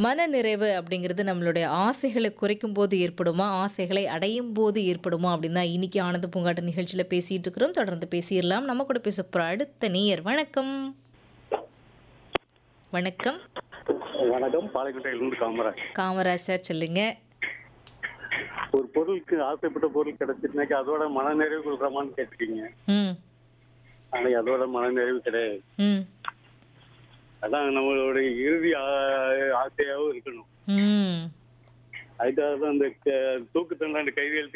மனநிறைவு அப்படிங்கிறது நம்மளுடைய ஆசைகளை குறைக்கும் போது ஏற்படுமா ஆசைகளை அடையும் போது ஏற்படுமா அப்படின்னு தான் இன்னைக்கு ஆனந்த பூங்காட்டு நிகழ்ச்சியில் பேசிட்டு இருக்கிறோம் தொடர்ந்து பேசிடலாம் நம்ம கூட பேச போகிற அடுத்த நேயர் வணக்கம் வணக்கம் வணக்கம் பாளையக்கோட்டையிலிருந்து காமராஜ் காமராஜர் சொல்லுங்க ஒரு பொருளுக்கு ஆசைப்பட்ட பொருள் கிடைச்சிருந்தாக்கா அதோட மனநிறைவு கொடுக்குறமான்னு கேட்டிருக்கீங்க ம் ஆனா அதோட மனநிறைவு கிடையாது ம் அதான் நம்மளுடைய இறுதி ஆ- ஆசையாவும் இருக்கணும் ம் அதுக்காக தான் அந்த க- தூக்கு தண்டாண்டு கைது